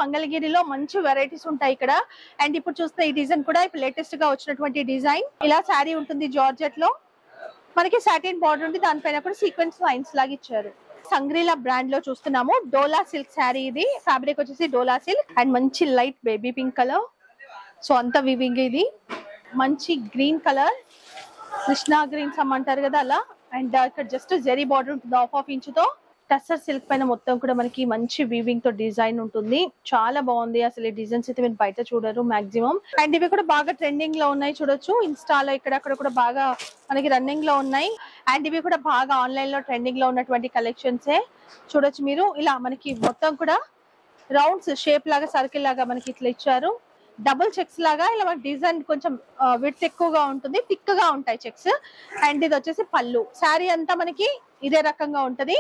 మంగళగిరిలో మంచి వెరైటీస్ ఉంటాయి ఇక్కడ అండ్ ఇప్పుడు చూస్తే ఈ డిజైన్ కూడా ఇప్పుడు లేటెస్ట్ గా వచ్చినటువంటి డిజైన్ ఇలా శారీ ఉంటుంది జార్జెట్ లో మనకి సాటిన్ బార్డర్ ఉంది దానిపైన కూడా సీక్వెన్స్ లైన్స్ లాగా ఇచ్చారు సంగ్రీలా బ్రాండ్ లో చూస్తున్నాము డోలా సిల్క్ శారీ ఇది ఫ్యాబ్రిక్ వచ్చేసి డోలా సిల్క్ అండ్ మంచి light baby pink colour so అంత వివింగ్ ఇది మంచి గ్రీన్ కలర్ కృష్ణా గ్రీన్స్ అమ్మంటారు కదా అలా అండ్ ఇక్కడ జస్ట్ జెరీ బార్డర్ ఉంటుంది హాఫ్ హాఫ్ ఇంచ్ తో టస్సర్ సిల్క్ పైన మొత్తం కూడా మనకి మంచి వీవింగ్ తో డిజైన్ ఉంటుంది చాలా బాగుంది అసలు ఈ డిజైన్స్ అయితే మీరు బయట చూడరు మాక్సిమం అండ్ ఇవి కూడా బాగా ట్రెండింగ్ లో ఉన్నాయి చూడొచ్చు ఇన్స్టాలో ఇక్కడ అక్కడ కూడా బాగా మనకి రన్నింగ్ లో ఉన్నాయి అండ్ ఇవి కూడా బాగా ఆన్లైన్ లో ట్రెండింగ్ లో ఉన్నటువంటి కలెక్షన్స్ చూడొచ్చు మీరు ఇలా మనకి మొత్తం కూడా రౌండ్స్ షేప్ లాగా సర్కిల్ లాగా మనకి ఇట్లా ఇచ్చారు డబుల్ చెక్స్ లాగా ఇలా మనకి డిజైన్ కొంచెం విడ్త్ ఎక్కువగా ఉంటుంది థిక్ గా ఉంటాయి చెక్స్ అండ్ ఇది వచ్చేసి పళ్ళు శారీ అంతా మనకి ఇదే రకంగా ఉంటది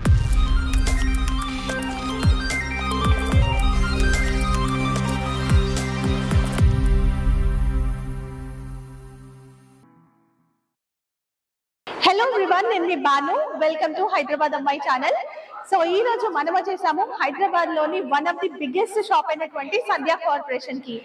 హలో ఎవ్రీవన్ నేను మీ బాను వెల్కమ్ టు హైదరాబాద్ అమ్మాయి ఛానల్ సో ఈ రోజు మనం వచ్చేసాము హైదరాబాద్ లోని one of the biggest shop అయినటువంటి సంధ్యా కార్పొరేషన్ కి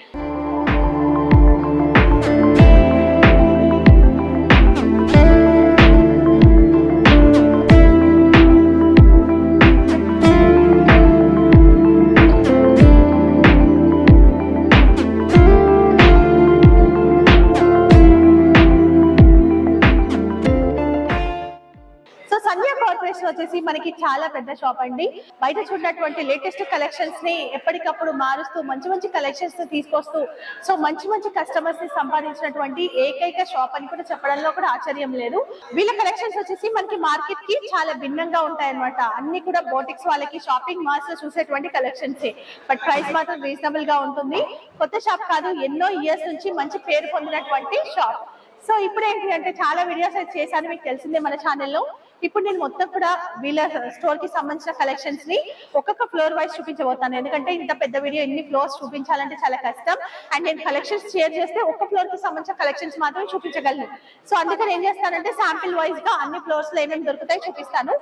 సో సంధ్యా కార్పొరేషన్ వచ్చేసి మనకి చాలా పెద్ద షాప్ అండి బయట చూడనటువంటి లేటెస్ట్ కలెక్షన్స్ ని ఎప్పటికప్పుడు మారుస్తూ మంచి మంచి కలెక్షన్స్ ని తీసుకొస్తూ సో మంచి మంచి కస్టమర్స్ ని సంపాదించినటువంటి ఏకైక షాప్ అని కూడా చెప్పడంలో కూడా ఆశ్చర్యం లేదు వీళ్ళ కలెక్షన్స్ వచ్చేసి మనకి మార్కెట్ కి చాలా భిన్నంగా ఉంటాయన్నమాట అన్ని కూడా బోటిక్స్ వాళ్ళకి షాపింగ్ మాల్స్ లో చూసేటువంటి కలెక్షన్స్ బట్ ప్రైస్ మాత్రం రీజనబుల్ గా ఉంటుంది కొత్త షాప్ కాదు ఎన్నో ఇయర్స్ నుంచి మంచి పేరు పొందినటువంటి షాప్ సో ఇప్పుడు ఏంటి అంటే చాలా వీడియోస్ అయితే చేశాను మీకు తెలిసిందే మన ఛానల్లో ఇప్పుడు నేను మొత్తం కూడా వీళ్ళ స్టోర్ కి సంబంధించిన కలెక్షన్స్ ని ఒక్కొక్క ఫ్లోర్ వైజ్ చూపించబోతాను ఎందుకంటే ఇంత పెద్ద వీడియో ఎన్ని ఫ్లోర్స్ చూపించాలంటే చాలా కష్టం అండ్ నేను కలెక్షన్స్ షేర్ చేస్తే ఒక్క ఫ్లోర్ కి సంబంధించిన కలెక్షన్స్ మాత్రమే చూపించగలను సో అందుకని ఏం చేస్తానంటే శాంపిల్ వైజ్ గా అన్ని ఫ్లోర్స్ లో ఏమేమి దొరుకుతాయి చూపిస్తాను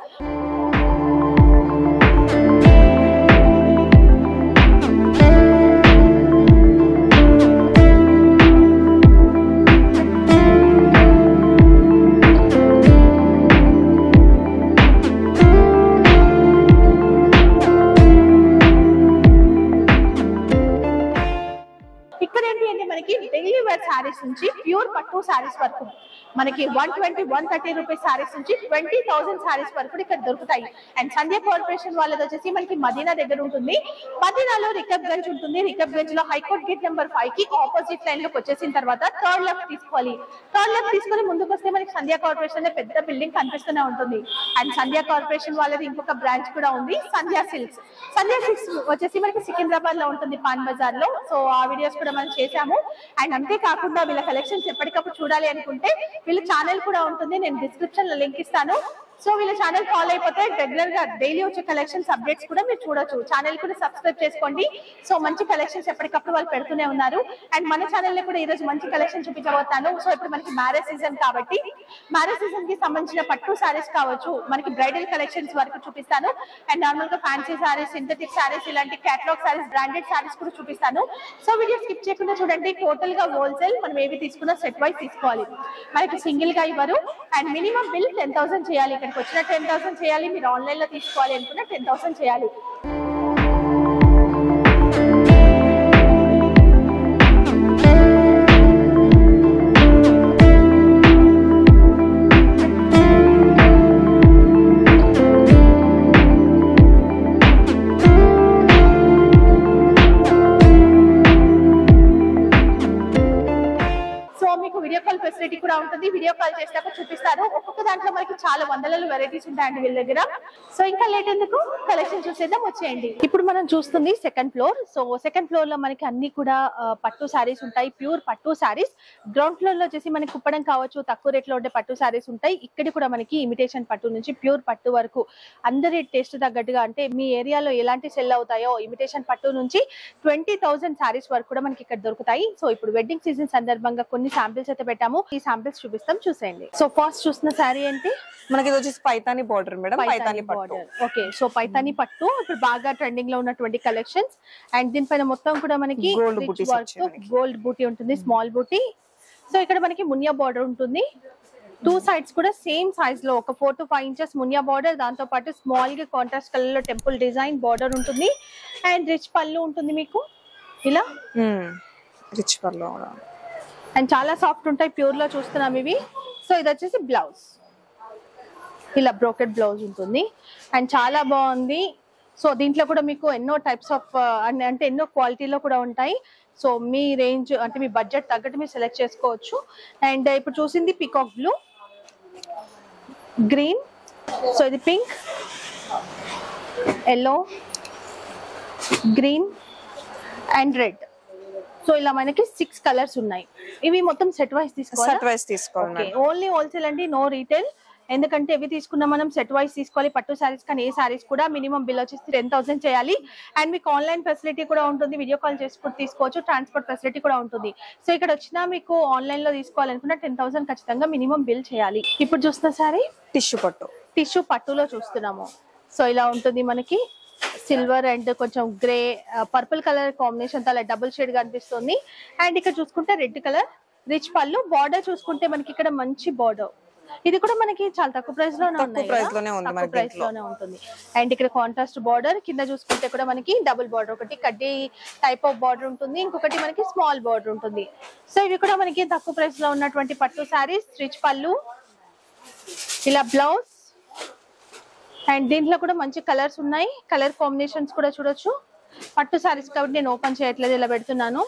ఇక్కడ ఏంటి అంటే మనకి డైలీ వేర్ శారీస్ నుంచి ప్యూర్ పట్టు శారీస్ వరకు మనకి one twenty one thirty rupees saris నుంచి ట్వంటీ థౌసండ్ శారీస్ వరకు కూడా ఇక్కడ దొరుకుతాయి అండ్ సంధ్య కార్పొరేషన్ వాళ్ళది వచ్చేసి మనకి మదీనా దగ్గర ఉంటుంది మదీనాలో రికబ్ గంజ్ ఉంటుంది రికబ్ గంజ్ లో హైకోర్ట్ గేట్ నెంబర్ ఫైవ్ కి ఆపోజిట్ లైన్ లోకి వచ్చేసిన తర్వాత థర్డ్ లెఫ్ట్ తీసుకోవాలి థర్డ్ లెఫ్ట్ తీసుకొని ముందుకు వస్తే మనకి సంధ్య కార్పొరేషన్ అనే పెద్ద బిల్డింగ్ కనిపిస్తూనే ఉంటుంది అండ్ సంధ్య కార్పొరేషన్ వాళ్ళది ఇంకొక బ్రాంచ్ కూడా ఉంది సంధ్య సిల్క్స్ సంధ్య సిల్క్స్ వచ్చేసి మనకి సికింద్రాబాద్ లో ఉంటుంది పాన్ బజార్ లో సో ఆ వీడియోస్ కూడా మనం చేశాము అండ్ అంతేకాకుండా వీళ్ళ కలెక్షన్స్ ఎప్పటికప్పుడు చూడాలి అనుకుంటే వీళ్ళ ఛానల్ కూడా ఉంటుంది నేను డిస్క్రిప్షన్ లో లింక్ ఇస్తాను సో వీళ్ళ ఛానల్ ఫాలో అయిపోతే రెగ్యులర్ గా డైలీ వచ్చే కలెక్షన్స్ అప్డేట్స్ కూడా మీరు చూడొచ్చు ఛానల్ కూడా సబ్స్క్రైబ్ చేసుకోండి సో మంచి కలెక్షన్స్ ఎప్పటికప్పుడు వాళ్ళు పెడుతూనే ఉన్నారు అండ్ మన ఛానల్ లో కూడా ఈ రోజు మంచి కలెక్షన్ చూపించబోతాను సో ఇప్పుడు మనకి మ్యారేజ్ సీజన్ కాబట్టి మ్యారేజ్ సీజన్ కి సంబంధించిన పట్టు సారీస్ కావచ్చు మనకి బ్రైడల్ కలెక్షన్స్ వరకు చూపిస్తాను అండ్ నార్మల్ గా ఫ్యాన్సీ సారీస్ సింథటిక్ సారీస్ ఇలాంటి క్యాటలాగ్ సారీస్ బ్రాండెడ్ సారీస్ కూడా చూపిస్తాను సో వీడియో స్కిప్ చేయకుండా చూడండి టోటల్ గా హోల్సేల్ మనం ఏవి తీసుకున్నా సెట్ వైజ్ తీసుకోవాలి మనకి సింగిల్ గా ఇవ్వరు and minimum bill ten thousand చేయాలి ఇక్కడికి వచ్చిన టెన్ థౌసండ్ చేయాలి మీరు ఆన్లైన్ లో తీసుకోవాలి అనుకున్న టెన్ థౌసండ్ చేయాలి సో మీకు వీడియో కాల్ ఫెసిలిటీ కూడా ఉంటుంది వీడియో కాల్ చేసినాక చూపిస్తారు ఒక్కొక్క దాంట్లో మనకి చాలా వందల వెరైటీస్ ఉంటాయండి వీళ్ళ దగ్గర సో ఇంకా లేట్ ఎందుకు కలెక్షన్ చూసేద్దాం వచ్చేయండి ఇప్పుడు మనం చూస్తుంది second floor so second floor లో మనకి అన్ని కూడా ఆ, పట్టు శారీస్ ఉంటాయి ప్యూర్ పట్టు శారీస్ గ్రౌండ్ ఫ్లోర్ లో వచ్చేసి మనకి కుప్పడం కావచ్చు తక్కువ రేట్ లో ఉండే పట్టు శారీస్ ఉంటాయి ఇక్కడ కూడా మనకి ఇమిటేషన్ పట్టు నుంచి ప్యూర్ పట్టు వరకు అందరి టేస్ట్ తగ్గట్టుగా అంటే మీ ఏరియాలో ఎలాంటి సెల్ అవుతాయో ఇమిటేషన్ పట్టు నుంచి ట్వంటీ థౌసండ్ శారీస్ వరకు కూడా మనకి ఇక్కడ దొరుకుతాయి సో ఇప్పుడు వెడ్డింగ్ సీజన్ సందర్భంగా కొన్ని శాంపిల్స్ అయితే పెట్టాము ఈ శాంపిల్స్ చూపిస్తాం చూసేయండి సో ఫస్ట్ చూసిన శారీ ఏంటి మనకి ఇది వచ్చేసి పైతాని బార్డర్ మేడం పైతాని పట్టు ఓకే సో పైతాని పట్టు ఇప్పుడు బాగా ట్రెండింగ్ లో ఉన్నటువంటి కలెక్షన్స్ అండ్ దీనిపైన మొత్తం కూడా మనకి Gold booties వచ్చాయి మనకి. గోల్డ్ బూటీ ఉంటుంది స్మాల్ బూటీ సో ఇక్కడ మనకి మునియా బార్డర్ ఉంటుంది టూ సైడ్స్ కూడా సేమ్ సైజ్ లో ఒక four to five inches muniya border దాంతో పాటు స్మాల్ గా కాంట్రాస్ట్ కలర్ లో టెంపుల్ డిజైన్ బార్డర్ ఉంటుంది అండ్ రిచ్ పళ్ళు ఉంటుంది మీకు ఇలా రిచ్ పర్లో కూడా అండ్ చాలా సాఫ్ట్ ఉంటాయి ప్యూర్ లో చూస్తున్నాం ఇవి సో ఇది వచ్చేసి బ్లౌజ్ ఇలా బ్రోకెట్ బ్లౌజ్ ఉంటుంది అండ్ చాలా బాగుంది సో దీంట్లో కూడా మీకు ఎన్నో టైప్స్ ఆఫ్ అంటే ఎన్నో క్వాలిటీలో కూడా ఉంటాయి సో మీ రేంజ్ అంటే మీ బడ్జెట్ తగ్గట్టు మీరు సెలెక్ట్ చేసుకోవచ్చు అండ్ ఇప్పుడు చూసింది పికాక్ బ్లూ గ్రీన్ సో ఇది pink yellow green and red so ఇలా మనకి సిక్స్ కలర్స్ ఉన్నాయి ఇవి మొత్తం సెట్ వైస్ తీసుకోవాలి సెట్ వైస్ తీసుకోవాలి ఓకే మేడం ఓన్లీ హోల్సేల్ అండి నో రీటైల్ ఎందుకంటే ఇవి తీసుకున్నా మనం సెట్ వైస్ తీసుకోవాలి పట్టు సారీస్ కానీ ఏ సారీస్ కూడా మినిమం బిల్ వచ్చేసి టెన్ థౌసండ్ చేయాలి అండ్ మీకు ఆన్లైన్ ఫెసిలిటీ కూడా ఉంటుంది వీడియో కాల్ చేసుకుని తీసుకోవచ్చు ట్రాన్స్పోర్ట్ ఫెసిలిటీ కూడా ఉంటుంది సో ఇక్కడ వచ్చినా మీకు ఆన్లైన్ లో తీసుకోవాలనుకున్న టెన్ థౌసండ్ ఖచ్చితంగా మినిమం బిల్ చేయాలి ఇప్పుడు చూస్తున్న సారీ టిష్యూ పట్టు టిష్యూ పట్టులో చూస్తున్నాము సో ఇలా ఉంటుంది మనకి సిల్వర్ అండ్ కొంచెం గ్రే పర్పుల్ కలర్ కాంబినేషన్ తో అలా డబుల్ షేడ్ కనిపిస్తుంది అండ్ ఇక్కడ చూసుకుంటే red colour rich pallu border చూసుకుంటే మనకి ఇక్కడ మంచి బార్డర్ ఇది కూడా మనకి చాలా తక్కువ ప్రైస్ లోనే తక్కువ ఉన్నాయి price కదా? లోనే ఉంది తక్కువ మనకి ప్రైస్ దీంట్లో. లోనే ఉంటుంది అండ్ ఇక్కడ కాంట్రాస్ట్ బార్డర్ కింద చూసుకుంటే కూడా మనకి డబుల్ బార్డర్ ఒకటి కడ్డీ టైప్ ఆఫ్ బార్డర్ ఉంటుంది ఇంకొకటి మనకి స్మాల్ బార్డర్ ఉంటుంది సో ఇవి కూడా మనకి తక్కువ ప్రైస్ లో ఉన్నటువంటి పట్టు శారీస్ రిచ్ పళ్ళు ఇలా బ్లౌజ్ అండ్ దీంట్లో కూడా మంచి కలర్స్ ఉన్నాయి కలర్ కాంబినేషన్స్ కూడా చూడొచ్చు పట్టు సారీస్ కాబట్టి నేను ఓపెన్ చేయట్లేదు ఇలా పెడుతున్నాను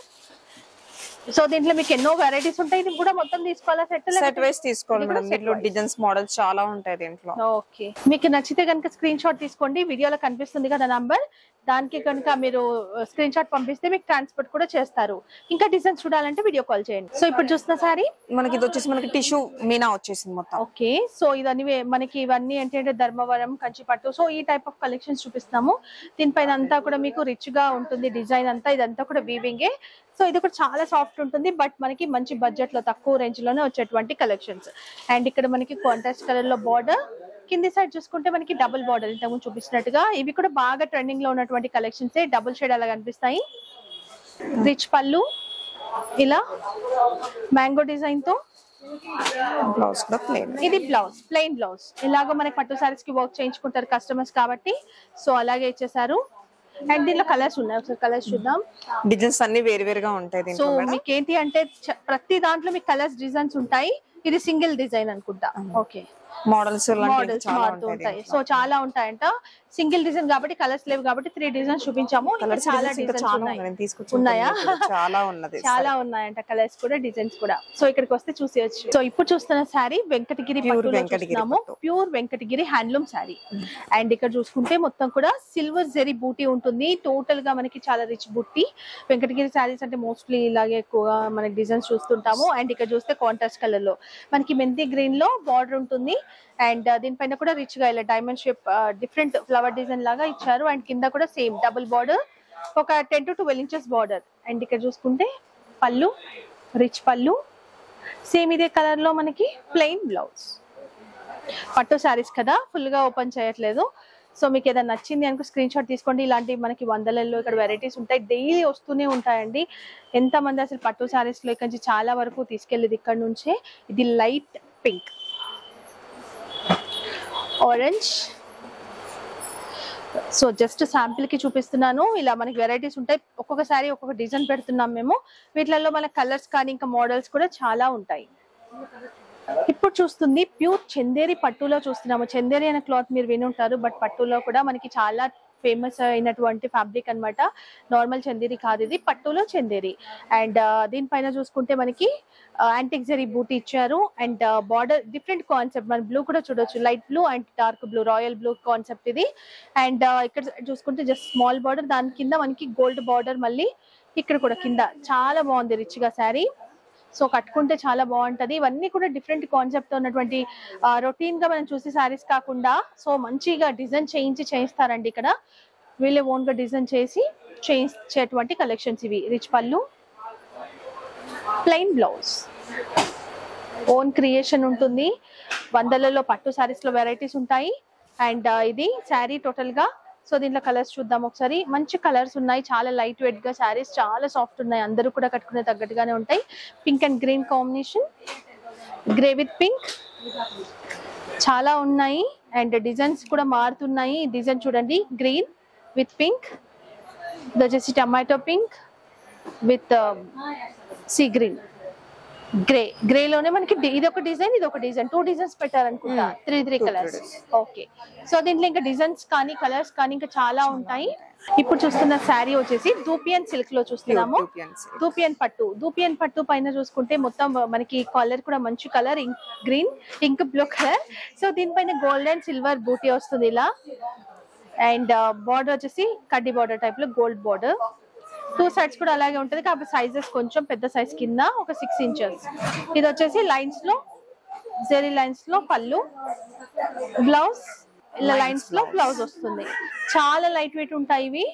సో దీంట్లో మీకు ఎన్నో వెరైటీస్ ఉంటాయి ఇది కూడా మొత్తం తీసుకోవాలా సెట్ సెట్ వైస్ తీసుకోవాలి మేడం దీంట్లో డిజైన్స్ మోడల్స్ చాలా ఉంటాయి దీంట్లో ఓకే మీకు నచ్చితే కనుక స్క్రీన్ షాట్ తీసుకోండి వీడియోలో కనిపిస్తుంది కదా నంబర్ దానికి కనుక మీరు స్క్రీన్ షాట్ పంపిస్తే మీకు ట్రాన్స్పోర్ట్ కూడా చేస్తారు ఇంకా డిజైన్స్ చూడాలంటే వీడియో కాల్ చేయండి సో ఇప్పుడు చూస్తున్న సారీ మనకి ఇది వచ్చేసి మనకి టిష్యూ మీనా వచ్చేసింది మొత్తం ఓకే సో ఇవన్నీ వే- మనకి ఇవన్నీ ఏంటంటే ధర్మవరం కంచిపట్టు సో ఈ టైప్ ఆఫ్ కలెక్షన్స్ చూపిస్తాము దీనిపైన అంతా కూడా మీకు రిచ్ గా ఉంటుంది డిజైన్ అంతా ఇదంతా కూడా వీవింగే సో ఇది కూడా చాలా సాఫ్ట్ ఉంటుంది బట్ మనకి మంచి బడ్జెట్ లో తక్కువ రేంజ్ లోనే వచ్చేటువంటి కలెక్షన్స్ అండ్ ఇక్కడ మనకి కాంట్రాస్ట్ కలర్ లో బార్డర్ కింది సైడ్ చూసుకుంటే మనకి డబుల్ బార్డర్ ఇంతకుముందు చూపించినట్టుగా ఇవి కూడా బాగా ట్రెండింగ్ లో ఉన్నటువంటి కలెక్షన్స్ డబుల్ షేడ్ అలా కనిపిస్తాయి రిచ్ పళ్ళు ఇలా మ్యాంగో డిజైన్ తో బ్లౌజ్ కూడా ప్లేన్ ఇది బ్లౌజ్ ప్లెయిన్ బ్లౌజ్ ఇలాగ మనకి పట్టు సారీస్ కి వర్క్ చేయించుకుంటారు కస్టమర్స్ కాబట్టి సో అలాగే ఇచ్చేసారు అండ్ దీనిలో కలర్స్ ఉన్నాయి ఒకసారి కలర్స్ చూద్దాం డిజైన్స్ అన్ని వేరు వేరుగా ఉంటాయి సో దీంట్లో మేడం మీకు ఏంటి అంటే చ- ప్రతి దాంట్లో మీకు కలర్స్ డిజైన్స్ ఉంటాయి ఇది సింగిల్ డిజైన్ అనుకుంటా ఓకే మోడల్స్ లాంటివి మోడల్స్ చాలా మారుతూ ఉంటాయి ఉంటాయి దీంట్లో. సో చాలా ఉంటాయంట సింగిల్ డిజైన్ కాబట్టి కలర్స్ లేవు కాబట్టి త్రీ డిజైన్స్ చూపించాము ఇంకా కలర్స్ చాలా డిజైన్స్ ఇంకా డిజైన్స్ చాలా ఉన్నాయి ఉన్నాయి నేను తీసుకొచ్చి ఉన్నాయా? చాలా ఉన్నది చాలా ఉన్నాయంట కలర్స్ కూడా డిజైన్స్ కూడా సో ఇక్కడికి వస్తే చూసేయచ్చు సో ఇప్పుడు చూస్తున్న శారీ వెంకటగిరి Pure పట్టులో వెంకటగిరి చూస్తున్నాము పట్టు. Pure Venkatagiri handloom sari and ఇక్కడ చూసుకుంటే మొత్తం కూడా సిల్వర్ జెరీ బూటీ ఉంటుంది టోటల్ గా మనకి చాలా రిచ్ బూటీ వెంకటగిరి శారీస్ అంటే మోస్ట్లీ ఇలాగే ఎక్కువగా మనకి డిజైన్స్ చూస్తుంటాము అండ్ ఇక్కడ చూస్తే కాంట్రాస్ట్ కలర్ లో మనకి మెంతి గ్రీన్ లో బార్డర్ ఉంటుంది అండ్ దీనిపైన కూడా రిచ్ గా ఇలా diamond shape different flower design లాగా ఇచ్చారు అండ్ కింద కూడా సేమ్ డబుల్ బార్డర్ ఒక ten to twelve inches border and ఇక్కడ చూసుకుంటే పళ్ళు రిచ్ పళ్ళు సేమ్ ఇదే కలర్ లో మనకి ప్లెయిన్ బ్లౌజ్ పట్టు శారీస్ కదా ఫుల్ గా ఓపెన్ చేయట్లేదు సో మీకు ఏదైనా నచ్చింది అనుకో స్క్రీన్ షాట్ తీసుకోండి ఇలాంటి మనకి వందలలో ఇక్కడ వెరైటీస్ ఉంటాయి డైలీ వస్తూనే ఉంటాయండి ఎంత మంది అసలు పట్టు శారీస్ లో ఇక్కడ నుంచి చాలా వరకు తీసుకెళ్ళేది ఇక్కడ నుంచే ఇది light pink orange so just sample కి చూపిస్తున్నాను ఇలా మనకి వెరైటీస్ ఉంటాయి ఒక్కొక్కసారి ఒక్కొక్క డిజైన్ పెడుతున్నాం మేము వీటిలలో మన కలర్స్ కానీ ఇంకా మోడల్స్ కూడా చాలా ఉంటాయి ఇప్పుడు చూస్తుంది ప్యూర్ చందేరి పట్టులో చూస్తున్నాము చందేరి అనే క్లాత్ మీరు విని ఉంటారు బట్ పట్టులో కూడా మనకి చాలా ఫేమస్ అయినటువంటి ఫ్యాబ్రిక్ అన్నమాట నార్మల్ చందేరి కాదు ఇది పట్టులో చందేరి అండ్ దీనిపైన చూసుకుంటే మనకి యాంటిక్ జరీ బూటీ ఇచ్చారు అండ్ బార్డర్ డిఫరెంట్ కాన్సెప్ట్ మన బ్లూ కూడా చూడొచ్చు light blue and dark blue royal blue concept ఇది అండ్ ఇక్కడ చూసుకుంటే జస్ట్ స్మాల్ బార్డర్ దాని కింద మనకి గోల్డ్ బార్డర్ మళ్ళీ ఇక్కడ కూడా కింద చాలా బాగుంది రిచ్ గా శారీ సో కట్టుకుంటే చాలా బాగుంటది ఇవన్నీ కూడా డిఫరెంట్ కాన్సెప్ట్ తో ఉన్నటువంటి రొటీన్ గా మనం చూసే శారీస్ కాకుండా సో మంచిగా డిజైన్ చేయించి చేయిస్తారండి ఇక్కడ వీళ్ళే ఓన్ గా డిజైన్ చేసి చేయించేటువంటి కలెక్షన్స్ ఇవి rich pallu plain blouse own creation ఉంటుంది వందలలో పట్టు సారీస్ లో వెరైటీస్ ఉంటాయి అండ్ ఇది శారీ టోటల్ గా సో దీంట్లో కలర్స్ చూద్దాం ఒకసారి మంచి కలర్స్ ఉన్నాయి చాలా లైట్ వెయిట్ గా శారీస్ చాలా సాఫ్ట్ ఉన్నాయి అందరూ కూడా కట్టుకునే తగ్గట్టుగానే ఉంటాయి pink and green combination grey with pink చాలా ఉన్నాయి అండ్ డిజైన్స్ కూడా మారుతున్నాయి డిజైన్ చూడండి గ్రీన్ విత్ పింక్ ఇది వచ్చేసి tomato pink with sea green grey grey లోనే మనకి డి- ఇది ఒక డిజైన్ ఇది ఒక డిజైన్ టూ డిజైన్స్ పెట్టారనుకుంటా Hmm. Three three Two colours colours. Okay so దీంట్లో ఇంకా డిజైన్స్ కానీ కలర్స్ కానీ ఇంకా చాలా ఉంటాయి ఇప్పుడు చూస్తున్న శారీ వచ్చేసి దూపియన్ సిల్క్ లో చూస్తున్నాము దూపియన్ పట్టు దూపియన్ పట్టు పైన చూసుకుంటే మొత్తం మనకి కలర్ కూడా మంచి colour green ink blue colour so దీనిపైన గోల్డ్ అండ్ సిల్వర్ బూటీ వస్తుంది ఇలా అండ్ బార్డర్ వచ్చేసి కడ్డీ బార్డర్ టైప్ లో గోల్డ్ బార్డర్ టూ సైడ్స్ కూడా అలాగే ఉంటది కాబట్టి సైజెస్ కొంచెం పెద్ద సైజ్ కింద ఒక సిక్స్ ఇంచెస్ ఇది వచ్చేసి లైన్స్ లో జెరీ లైన్స్ లో పళ్ళు బ్లౌజ్ ఇలా లైన్స్ లో బ్లౌజ్ వస్తుంది చాలా లైట్ వెయిట్ ఉంటాయి ఇవి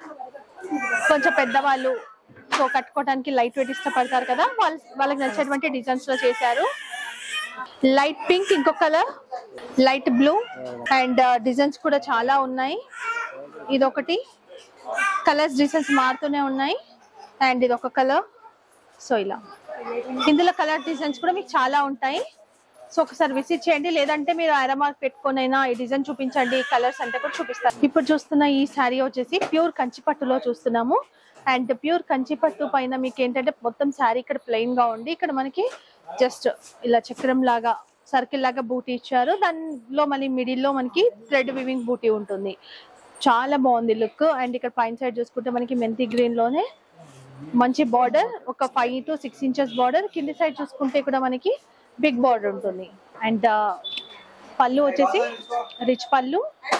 కొంచెం పెద్దవాళ్ళు సో కట్టుకోవడానికి లైట్ వెయిట్ ఇష్టపడతారు కదా వాళ్ళ వాళ్ళకి నచ్చేటువంటి డిజైన్స్ లో చేశారు లైట్ పింక్ ఇంకో colour light blue and designs కూడా చాలా ఉన్నాయి ఇది ఒకటి కలర్స్ డిజైన్స్ మారుతూనే ఉన్నాయి అండ్ ఇది ఒక కలర్ సో ఇలా ఇందులో కలర్ డిజైన్స్ కూడా మీకు చాలా ఉంటాయి సో ఒకసారి విజిట్ చేయండి లేదంటే మీరు ఐరమార్క్ పెట్టుకొనైనా ఈ డిజైన్ చూపించండి ఈ కలర్స్ అంటే కూడా చూపిస్తారు ఇప్పుడు చూస్తున్న ఈ శారీ వచ్చేసి ప్యూర్ కంచి పట్టులో చూస్తున్నాము అండ్ ప్యూర్ కంచి పట్టు పైన మీకు ఏంటంటే మొత్తం శారీ ఇక్కడ ప్లెయిన్ గా ఉండి ఇక్కడ మనకి జస్ట్ ఇలా చక్రం లాగా సర్కిల్ లాగా బూటీ ఇచ్చారు దానిలో మళ్ళీ మిడిల్ లో మనకి థ్రెడ్ వివింగ్ బూటీ ఉంటుంది చాలా బాగుంది లుక్ అండ్ ఇక్కడ పైన సైడ్ చూసుకుంటే మనకి మెంతి గ్రీన్ లోనే మంచి బార్డర్ ఒక five to six inches border కింది సైడ్ చూసుకుంటే కూడా మనకి బిగ్ బార్డర్ ఉంటుంది అండ్ పళ్ళు వచ్చేసి rich pallu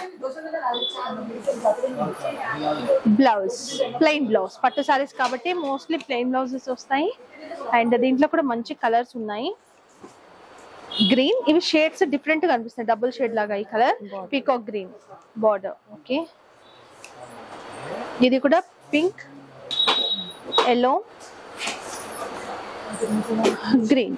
blouse plain blouse పట్టు సారీస్ కాబట్టి మోస్ట్లీ ప్లెయిన్ బ్లౌజెస్ వస్తాయి అండ్ దీంట్లో కూడా మంచి కలర్స్ ఉన్నాయి గ్రీన్ ఇవి షేడ్స్ డిఫరెంట్ గా కనిపిస్తాయి డబుల్ షేడ్ లాగా ఈ colour peacock green border okay ఇది కూడా పింక్ ఎల్లో గ్రీన్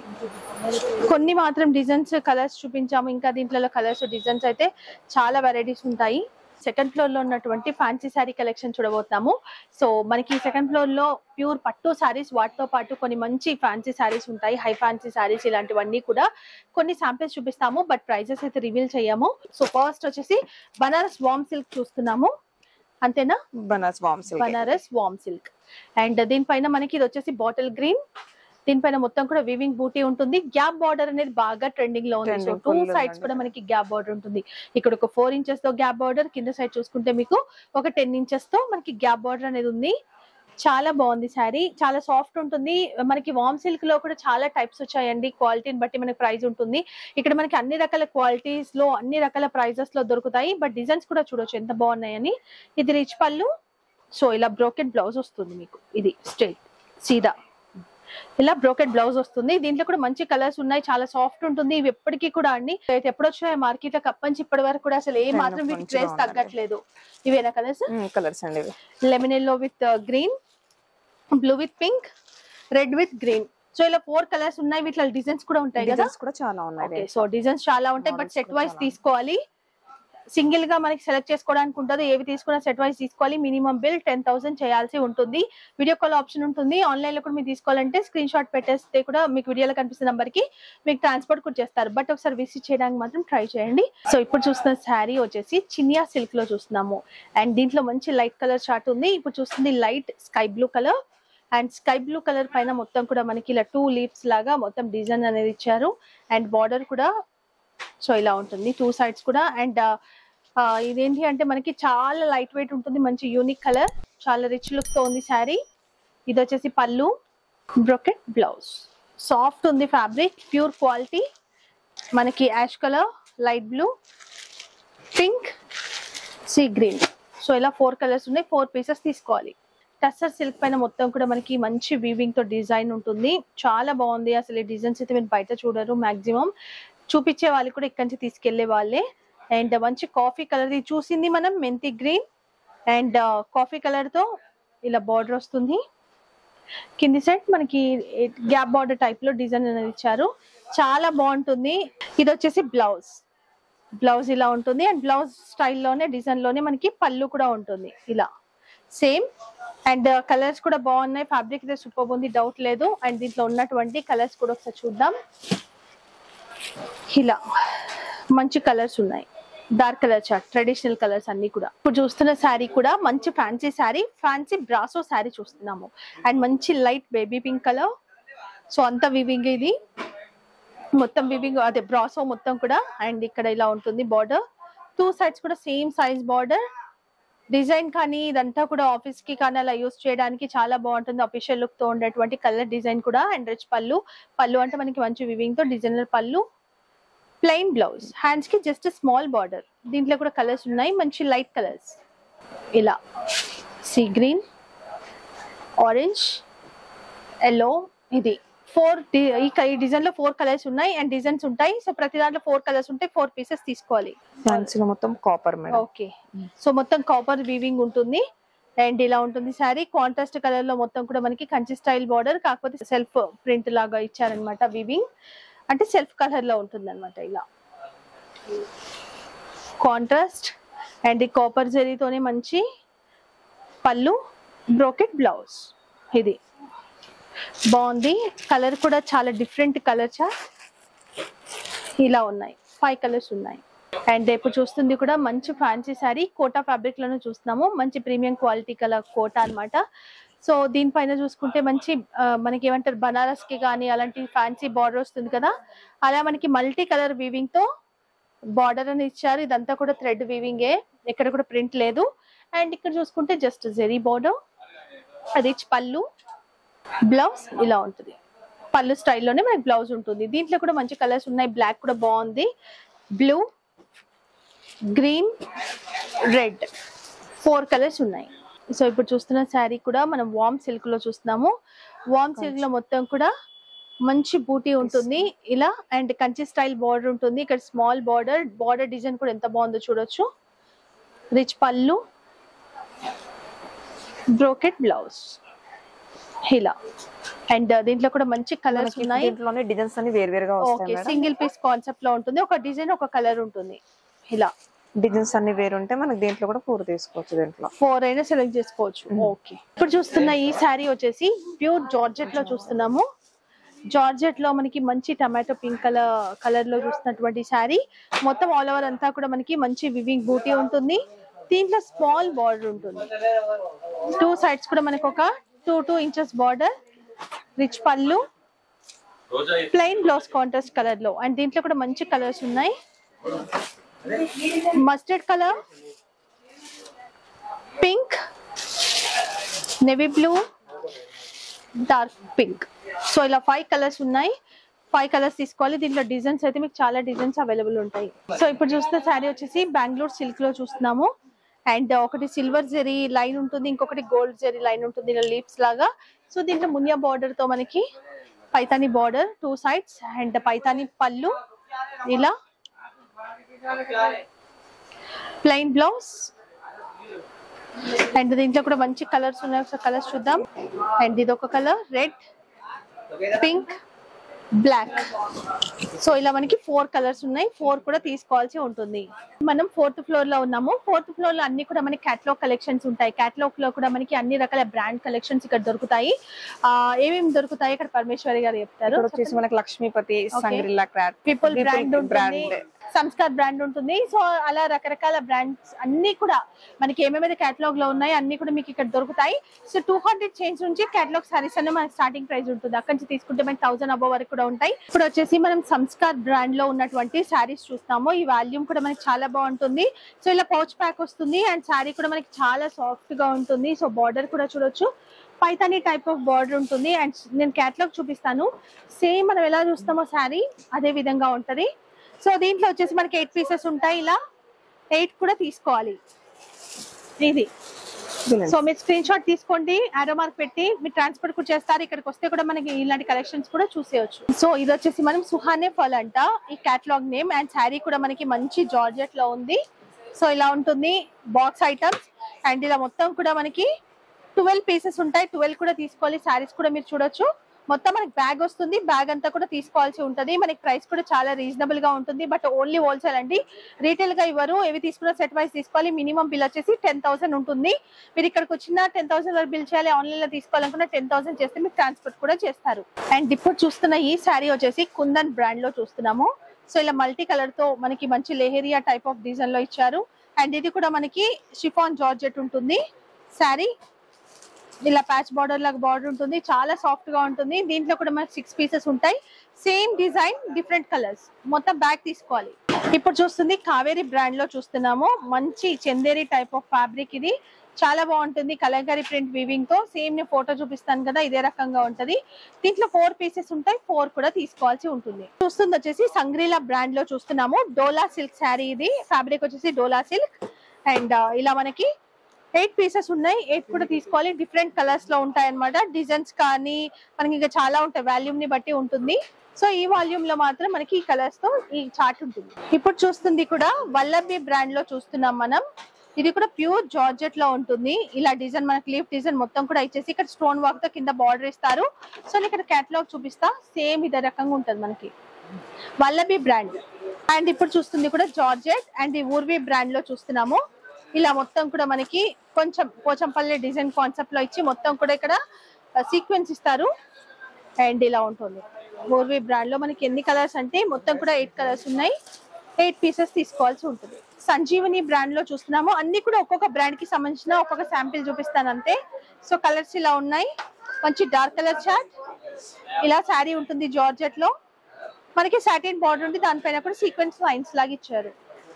కొన్ని మాత్రం డిజైన్స్ కలర్స్ చూపించాము ఇంకా దీంట్లో కలర్స్ డిజైన్స్ అయితే చాలా వెరైటీస్ ఉంటాయి సెకండ్ ఫ్లోర్ లో ఉన్నటువంటి ఫ్యాన్సీ శారీ కలెక్షన్ చూడబోతాము సో మనకి సెకండ్ ఫ్లోర్ లో ప్యూర్ పట్టు శారీస్ వాటితో పాటు కొన్ని మంచి ఫ్యాన్సీ శారీస్ ఉంటాయి హై ఫ్యాన్సీ శారీస్ ఇలాంటివన్నీ కూడా కొన్ని శాంపిల్స్ చూపిస్తాము బట్ ప్రైజెస్ అయితే రివీల్ చేయము సో ఫస్ట్ వచ్చేసి బనారస్ వామ్ సిల్క్ చూస్తున్నాము అంతేనా Banaras warm silk Banaras warm silk and దీనిపైన మనకి ఇది వచ్చేసి బాటిల్ గ్రీన్ దీనిపైన మొత్తం కూడా వివింగ్ బూటీ ఉంటుంది గ్యాప్ బార్డర్ అనేది బాగా ట్రెండింగ్ లో ఉంది so Trending two full sides ఉందండి. కూడా మనకి గ్యాప్ బార్డర్ ఉంటుంది ఇక్కడ ఒక ఫోర్ ఇంచెస్ తో గ్యాప్ బార్డర్ కింద సైడ్ చూసుకుంటే మీకు ఒక టెన్ ఇంచెస్ తో మనకి గ్యాప్ బార్డర్ అనేది ఉంది చాలా బాగుంది శారీ చాలా సాఫ్ట్ ఉంటుంది మనకి వామ్ సిల్క్ లో కూడా చాలా టైప్స్ వచ్చాయండి క్వాలిటీని బట్టి మనకి ప్రైస్ ఉంటుంది ఇక్కడ మనకి అన్ని రకాల క్వాలిటీస్ లో అన్ని రకాల ప్రైజెస్ లో దొరుకుతాయి బట్ డిజైన్స్ కూడా చూడొచ్చు ఎంత బాగున్నాయని ఇది రిచ్ పళ్ళు సో ఇలా బ్రోకెట్ బ్లౌజ్ వస్తుంది మీకు ఇది స్ట్రైట్ సీదా ఇలా బ్రోకెట్ బ్లౌజ్ వస్తుంది దీంట్లో కూడా మంచి కలర్స్ ఉన్నాయి చాలా సాఫ్ట్ ఉంటుంది ఇవి ఎప్పటికీ కూడా అండి అయితే ఎప్పుడు వచ్చినాయి మార్కెట్ లో కప్పంచి ఇప్పటి వరకు కూడా అసలు ఏ Trend మాత్రం వీటి మంచిగా ట్రేస్ ఉందండి. తగ్గట్లేదు ఇవేనా కలర్స్ కలర్స్ అండి ఇవి lemon yellow with green blue with pink red with green so ఇలా ఫోర్ కలర్స్ ఉన్నాయి వీటిలో డిజైన్స్ కూడా ఉంటాయి కదా డిజైన్స్ కూడా చాలా ఉన్నాయి ఓకే సో డిజైన్స్ చాలా ఉంటాయి బట్ Models సెట్ కూడా వైస్ చాలా. తీసుకోవాలి సింగిల్ గా మనకి సెలెక్ట్ చేసుకోవడానికి ఉంటుంది ఏవి తీసుకున్నా సెట్ వైస్ తీసుకోవాలి మినిమం బిల్ టెన్ థౌసండ్ చేయాల్సి ఉంటుంది వీడియో కాల్ ఆప్షన్ ఉంటుంది ఆన్లైన్ లో కూడా మీరు తీసుకోవాలంటే స్క్రీన్ షాట్ పెట్టేస్తే కూడా మీకు వీడియోలో కనిపిస్తున్న నంబర్ కి మీకు ట్రాన్స్పోర్ట్ కూడా చేస్తారు బట్ ఒకసారి విజిట్ చేయడానికి మాత్రం ట్రై చేయండి సో ఇప్పుడు చూస్తున్న శారీ వచ్చేసి చినియా సిల్క్ లో చూస్తున్నాము అండ్ దీంట్లో మంచి లైట్ కలర్ షార్ట్ ఉంది ఇప్పుడు చూస్తుంది light sky blue colour and sky blue colour పైన మొత్తం కూడా మనకి ఇలా టూ లీవ్స్ లాగా మొత్తం డిజైన్ అనేది ఇచ్చారు అండ్ బార్డర్ కూడా సో ఇలా ఉంటుంది టూ సైడ్స్ కూడా అండ్ ఇదేంటి అంటే మనకి చాలా లైట్ వెయిట్ ఉంటుంది మంచి యూనిక్ కలర్ చాలా రిచ్ లుక్ తో ఉంది శారీ ఇది వచ్చేసి పళ్ళు బ్రొకెట్ బ్లౌజ్ సాఫ్ట్ ఉంది ఫ్యాబ్రిక్ ప్యూర్ క్వాలిటీ మనకి ash colour light blue pink sea green so ఇలా ఫోర్ కలర్స్ ఉన్నాయి ఫోర్ పీసెస్ తీసుకోవాలి టస్సర్ సిల్క్ పైన మొత్తం కూడా మనకి మంచి వీవింగ్ తో డిజైన్ ఉంటుంది చాలా బాగుంది అసలు ఈ డిజైన్స్ అయితే మీరు బయట చూడరు మాక్సిమం చూపించే వాళ్ళు కూడా ఇక్కడి నుంచి తీసుకెళ్లే వాళ్ళే అండ్ మంచి కాఫీ కలర్ ఇది చూసింది మనం మెంతి గ్రీన్ అండ్ కాఫీ కలర్ తో ఇలా బార్డర్ వస్తుంది కింది సైడ్ మనకి గ్యాప్ బార్డర్ టైప్ లో డిజైన్ అనేది ఇచ్చారు చాలా బాగుంటుంది ఇది వచ్చేసి బ్లౌజ్ బ్లౌజ్ ఇలా ఉంటుంది అండ్ బ్లౌజ్ స్టైల్లోనే డిజైన్ లోనే మనకి పళ్ళు కూడా ఉంటుంది ఇలా సేమ్ అండ్ కలర్స్ కూడా బాగున్నాయి ఫ్యాబ్రిక్ అయితే సూపర్ ఉంది డౌట్ లేదు అండ్ దీంట్లో ఉన్నటువంటి కలర్స్ కూడా ఒకసారి చూద్దాం ఇలా మంచి కలర్స్ ఉన్నాయి dark colour chart traditional colours అన్ని కూడా ఇప్పుడు చూస్తున్న శారీ కూడా మంచి ఫ్యాన్సీ శారీ ఫ్యాన్సీ బ్రాసో శారీ చూస్తున్నాము అండ్ మంచి light baby pink colour so అంత వివింగ్ ఇది మొత్తం వివింగ్ అదే బ్రాసో మొత్తం కూడా అండ్ ఇక్కడ ఇలా ఉంటుంది బార్డర్ టూ సైడ్స్ కూడా సేమ్ సైజ్ బార్డర్ డిజైన్ కానీ ఇదంతా కూడా ఆఫీస్ కి కానీ అలా యూస్ చేయడానికి చాలా బాగుంటుంది అఫీషియల్ లుక్ తో ఉండేటువంటి కలర్ డిజైన్ కూడా అండ్ రిచ్ పళ్ళు పళ్ళు అంటే మనకి మంచి వివింగ్ తో designer pallu plain blouse hands కి జస్ట్ స్మాల్ బార్డర్ దీంట్లో కూడా కలర్స్ ఉన్నాయి మంచి లైట్ కలర్స్ ఇలా సీ గ్రీన్ ఆరెంజ్ ఎల్లో ఇది ఫోర్ ఈ డిజైన్ లో ఫోర్ కలర్స్ ఉన్నాయి అండ్ డిజైన్స్ ఉంటాయి సో ప్రతి దాంట్లో ఫోర్ కలర్స్ ఉంటాయి ఫోర్ పీసెస్ తీసుకోవాలి ఫ్యాన్సీలో మొత్తం కాపర్ మేడం ఓకే సో మొత్తం కాపర్ వీవింగ్ ఉంటుంది అండ్ ఇలా ఉంటుంది శారీ కాంట్రాస్ట్ కలర్ లో మొత్తం కూడా మనకి కంచి స్టైల్ బార్డర్ కాకపోతే సెల్ఫ్ ప్రింట్ లాగా ఇచ్చారనమాట వీవింగ్ అంటే సెల్ఫ్ కలర్ లో ఉంటుంది అనమాట ఇలా కాంట్రాస్ట్ అండ్ ఈ కాపర్ జరీతోనే మంచి పళ్ళు బ్రోకెట్ బ్లౌజ్ ఇది బాగుంది కలర్ కూడా చాలా డిఫరెంట్ కలర్స్ ఇలా ఉన్నాయి ఫైవ్ కలర్స్ ఉన్నాయి అండ్ ఇప్పుడు చూస్తుంది కూడా మంచి ఫ్యాన్సీ శారీ కోటా ఫ్యాబ్రిక్ లోనే చూస్తున్నాము మంచి ప్రీమియం క్వాలిటీ కల కోటా అన్నమాట సో దీనిపైన చూసుకుంటే మంచి ఆ, మనకి ఏమంటారు బనారస్ కి కానీ అలాంటి ఫ్యాన్సీ బార్డర్ వస్తుంది కదా అలా మనకి మల్టీ కలర్ వీవింగ్ తో బార్డర్ అని ఇచ్చారు ఇదంతా కూడా థ్రెడ్ వీవింగే ఎక్కడ కూడా ప్రింట్ లేదు అండ్ ఇక్కడ చూసుకుంటే just zari border rich pallu blouse ఇలా ఉంటుంది పళ్ళు స్టైల్లోనే మనకి బ్లౌజ్ ఉంటుంది దీంట్లో కూడా మంచి కలర్స్ ఉన్నాయి బ్లాక్ కూడా బాగుంది blue green red four colours ఉన్నాయి సో ఇప్పుడు చూస్తున్న శారీ కూడా మనం వామ్ సిల్క్ లో చూస్తున్నాము వామ్ సిల్క్ లో మొత్తం కూడా మంచి బూటీ ఉంటుంది ఇలా అండ్ కంచి స్టైల్ బార్డర్ ఉంటుంది ఇక్కడ స్మాల్ బార్డర్ బార్డర్ డిజైన్ కూడా ఎంత బాగుందో చూడొచ్చు రిచ్ పళ్ళు బ్రోకెట్ బ్లౌజ్ ఇలా అండ్ దీంట్లో కూడా మంచి కలర్స్ ఉన్నాయి దీంట్లోనే డిజైన్స్ అన్ని వేరు వేరుగా వస్తాయి okay madam single piece concept లో ఉంటుంది ఒక డిజైన్ ఒక కలర్ ఉంటుంది ఇలా డిజైన్స్ అన్ని వేరు ఉంటే మనకి దీంట్లో కూడా ఫోర్ తీసుకోవచ్చు దీంట్లో ఫోర్ అయినా సెలెక్ట్ చేసుకోవచ్చు ఓకే ఇప్పుడు చూస్తున్న ఈ శారీ వచ్చేసి ప్యూర్ జార్జెట్ లో చూస్తున్నాము జార్జెట్ లో మనకి మంచి టమాటో పింక్ కలర్ కలర్ లో చూస్తున్నటువంటి శారీ మొత్తం ఆల్ ఓవర్ అంతా కూడా మనకి మంచి వివింగ్ బూటీ ఉంటుంది దీంట్లో స్మాల్ బార్డర్ ఉంటుంది టూ సైడ్స్ కూడా మనకి ఒక two two inches border rich pallu plain blouse contrast colour లో అండ్ దీంట్లో కూడా మంచి కలర్స్ ఉన్నాయి mustard colour pink navy blue dark pink so ఇలా ఫైవ్ కలర్స్ ఉన్నాయి ఫైవ్ కలర్స్ తీసుకోవాలి దీంట్లో డిజైన్స్ అయితే మీకు చాలా డిజైన్స్ అవైలబుల్ ఉంటాయి సో ఇప్పుడు చూస్తున్న శారీ వచ్చేసి బెంగళూరు సిల్క్ లో చూస్తున్నాము అండ్ ఒకటి సిల్వర్ జెరీ లైన్ ఉంటుంది ఇంకొకటి గోల్డ్ జెరీ లైన్ ఉంటుంది ఇలా లీవ్స్ లాగా సో దీంట్లో మునియా బార్డర్ తో మనకి Paithani border two sides and Paithani pallu ఇలా ప్లెయిన్ బ్లౌజ్ అండ్ దీంట్లో కూడా మంచి కలర్స్ ఉన్నాయి ఒకసారి కలర్స్ చూద్దాం అండ్ ఇది ఒక colour red pink black so ఇలా మనకి ఫోర్ కలర్స్ ఉన్నాయి ఫోర్ కూడా తీసుకోవాల్సి ఉంటుంది మనం ఫోర్త్ ఫ్లోర్ లో ఉన్నాము ఫోర్త్ ఫ్లోర్ లో అన్ని కూడా మనకి క్యాటలాగ్ కలెక్షన్స్ ఉంటాయి క్యాటలాగ్ లో కూడా మనకి అన్ని రకాల బ్రాండ్ కలెక్షన్స్ ఇక్కడ దొరుకుతాయి ఆ ఏమేమి దొరుకుతాయి ఇక్కడ పరమేశ్వరి గారు చెప్తారు ఇక్కడ వచ్చేసి మనకి లక్ష్మీపతి సంగ్రిల్లా క్రాట్ పీపుల్ బ్రాండ్ ఉంటుంది బ్రాండ్ సంస్కార్ బ్రాండ్ ఉంటుంది సో అలా రకరకాల బ్రాండ్స్ అన్ని కూడా మనకి ఏమేమైతే కేటలాగ్ లో ఉన్నాయి అన్ని కూడా మీకు ఇక్కడ దొరుకుతాయి సో టూ హండ్రెడ్ చేంజ్ నుంచి కేటలాగ్ సారీస్ అనే మనకి స్టార్టింగ్ ప్రైస్ ఉంటుంది అక్కడి నుంచి తీసుకుంటే మనకి థౌసండ్ అబో వరకు కూడా ఉంటాయి ఇప్పుడు వచ్చేసి మనం సంస్కార్ బ్రాండ్ లో ఉన్నటువంటి శారీస్ చూస్తాము ఈ వాల్యూమ్ కూడా మనకి చాలా బాగుంటుంది సో ఇలా పౌచ్ ప్యాక్ వస్తుంది అండ్ శారీ కూడా మనకి చాలా సాఫ్ట్ గా ఉంటుంది సో బార్డర్ కూడా చూడొచ్చు పైతాని టైప్ ఆఫ్ బార్డర్ ఉంటుంది అండ్ నేను క్యాటలాగ్ చూపిస్తాను సేమ్ మనం ఎలా చూస్తామో శారీ అదే విధంగా ఉంటది సో దీంట్లో వచ్చేసి మనకి ఎయిట్ పీసెస్ ఉంటాయి ఇలా ఎయిట్ కూడా తీసుకోవాలి ఇది సో మీరు స్క్రీన్ షాట్ తీసుకోండి ఆరో మార్క్ పెట్టి మీరు ట్రాన్స్ఫర్ కూడా చేస్తారు ఇక్కడికి వస్తే కూడా మనకి ఇలాంటి కలెక్షన్స్ కూడా చూసేయచ్చు సో ఇది వచ్చేసి మనం సుహానే ఫల్ అంట ఈ కేటలాగ్ నేమ్ అండ్ శారీ కూడా మనకి మంచి జార్జెట్ లో ఉంది సో ఇలా ఉంటుంది బాక్స్ ఐటమ్స్ అండ్ ఇలా మొత్తం కూడా మనకి ట్వెల్వ్ పీసెస్ ఉంటాయి ట్వెల్వ్ కూడా తీసుకోవాలి శారీస్ కూడా మీరు చూడొచ్చు మొత్తం మనకి బ్యాగ్ వస్తుంది బ్యాగ్ అంతా కూడా తీసుకోవాల్సి ఉంటుంది మనకి ప్రైస్ కూడా చాలా రీజనబుల్ గా ఉంటుంది బట్ ఓన్లీ హోల్సేల్ అండి రీటైల్ గా ఇవ్వరు ఏవి తీసుకున్నా సెట్ వైస్ తీసుకోవాలి మినిమం బిల్ వచ్చేసి టెన్ థౌసండ్ ఉంటుంది మీరు ఇక్కడికి వచ్చిన టెన్ థౌసండ్ వరకు బిల్ చేయాలి ఆన్లైన్ లో తీసుకోవాలనుకున్న టెన్ థౌసండ్ చేస్తే మీకు ట్రాన్స్పోర్ట్ కూడా చేస్తారు అండ్ ఇప్పుడు చూస్తున్న ఈ శారీ వచ్చేసి కుందన్ బ్రాండ్ లో చూస్తున్నాము సో ఇలా మల్టీ కలర్ తో మనకి మంచి లెహేరియా టైప్ ఆఫ్ డిజైన్ లో ఇచ్చారు అండ్ ఇది కూడా మనకి షిఫాన్ జార్జెట్ ఉంటుంది శారీ ఇలా ప్యాచ్ బార్డర్ లాగా బార్డర్ ఉంటుంది చాలా సాఫ్ట్ గా ఉంటుంది దీంట్లో కూడా మనకి సిక్స్ పీసెస్ ఉంటాయి సేమ్ డిజైన్ డిఫరెంట్ కలర్స్ మొత్తం బ్యాగ్ తీసుకోవాలి ఇప్పుడు చూస్తుంది కావేరి బ్రాండ్ లో చూస్తున్నాము మంచి చందేరి టైప్ ఆఫ్ ఫ్యాబ్రిక్ ఇది చాలా బాగుంటుంది కలంకారీ ప్రింట్ వీవింగ్ తో సేమ్ నేను ఫోటో చూపిస్తాను కదా ఇదే రకంగా ఉంటది దీంట్లో ఫోర్ పీసెస్ ఉంటాయి ఫోర్ కూడా తీసుకోవాల్సి ఉంటుంది చూస్తుంది వచ్చేసి సంగ్రీలా బ్రాండ్ లో చూస్తున్నాము డోలా సిల్క్ శారీ ఇది ఫ్యాబ్రిక్ వచ్చేసి డోలా సిల్క్ అండ్ ఇలా మనకి ఎయిట్ పీసెస్ ఉన్నాయి ఎయిట్ కూడా తీసుకోవాలి డిఫరెంట్ కలర్స్ లో ఉంటాయి అనమాట డిజైన్స్ కానీ మనకి ఇంకా చాలా ఉంటాయి వాల్యూమ్ ని బట్టి ఉంటుంది సో ఈ వాల్యూమ్ లో మాత్రం మనకి ఈ కలర్స్ తో ఈ చార్ట్ ఉంటుంది ఇప్పుడు చూస్తుంది కూడా వల్లభి బ్రాండ్ లో చూస్తున్నాం మనం ఇది కూడా ప్యూర్ జార్జెట్ లో ఉంటుంది ఇలా డిజైన్ మనకి లీఫ్ డిజైన్ మొత్తం కూడా ఇచ్చేసి ఇక్కడ స్టోన్ వర్క్ తో కింద బార్డర్ ఇస్తారు సో నేను ఇక్కడ కేటలాగ్ చూపిస్తా సేమ్ ఇదే రకంగా ఉంటుంది మనకి వల్లభి బ్రాండ్ అండ్ ఇప్పుడు చూస్తుంది కూడా జార్జెట్ అండ్ ఈ ఊర్వి బ్రాండ్ లో చూస్తున్నాము ఇలా మొత్తం కూడా మనకి కొంచెం పోచంపల్లి డిజైన్ కాన్సెప్ట్ లో ఇచ్చి మొత్తం కూడా ఇక్కడ సీక్వెన్స్ ఇస్తారు అండ్ ఇలా ఉంటుంది ఊర్వి బ్రాండ్ లో మనకి ఎన్ని కలర్స్ అంటే మొత్తం కూడా ఎయిట్ కలర్స్ ఉన్నాయి ఎయిట్ పీసెస్ తీసుకోవాల్సి ఉంటుంది సంజీవని బ్రాండ్ లో చూస్తున్నాము అన్ని కూడా ఒక్కొక్క బ్రాండ్ కి సంబంధించిన ఒక్కొక్క శాంపిల్ చూపిస్తాను అంతే సో కలర్స్ ఇలా ఉన్నాయి మంచి డార్క్ కలర్ చార్ట్ ఇలా శారీ ఉంటుంది జార్జెట్ లో మనకి సాటిన్ బార్డర్ ఉంది దానిపైన కూడా సీక్వెన్స్ లైన్స్ లాగా ఇచ్చారు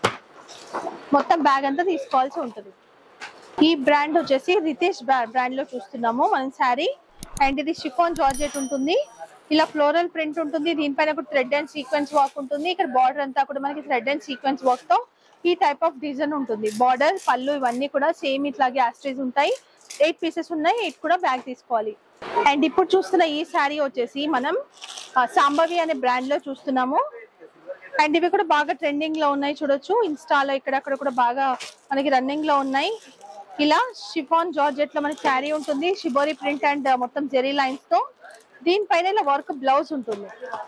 మొత్తం బ్యాగ్ అంతా తీసుకోవాల్సి ఉంటుంది ఈ బ్రాండ్ వచ్చేసి రితేష్ బ్రాండ్ లో చూస్తున్నాము మనం శారీ అండ్ ఇది షిఫాన్ జార్జెట్ ఉంటుంది ఇలా ఫ్లోరల్ ప్రింట్ ఉంటుంది దీనిపైన కూడా థ్రెడ్ అండ్ సీక్వెన్స్ వర్క్ ఉంటుంది ఇక్కడ బార్డర్ అంతా కూడా మనకి థ్రెడ్ అండ్ సీక్వెన్స్ వర్క్ తో ఈ టైప్ ఆఫ్ డిజైన్ ఉంటుంది బార్డర్ పళ్ళు ఇవన్నీ కూడా సేమ్ ఇట్లాగే యాస్ట్రీస్ ఉంటాయి ఎయిట్ పీసెస్ ఉన్నాయి ఎయిట్ కూడా బ్యాగ్ తీసుకోవాలి అండ్ ఇప్పుడు చూస్తున్న ఈ శారీ వచ్చేసి మనం ఆ, సాంబవి అనే బ్రాండ్ లో చూస్తున్నాము అండ్ ఇవి కూడా బాగా ట్రెండింగ్ లో ఉన్నాయి చూడొచ్చు ఇన్స్టాలో ఇక్కడక్కడ కూడా బాగా మనకి రన్నింగ్ లో ఉన్నాయి ఇలా షిఫాన్ జార్జెట్ లో మనకి శారీ ఉంటుంది షిబోరి ప్రింట్ అండ్ మొత్తం జెరీ లైన్స్ తో దీనిపైన ఇలా వర్క్ బ్లౌజ్ ఉంటుంది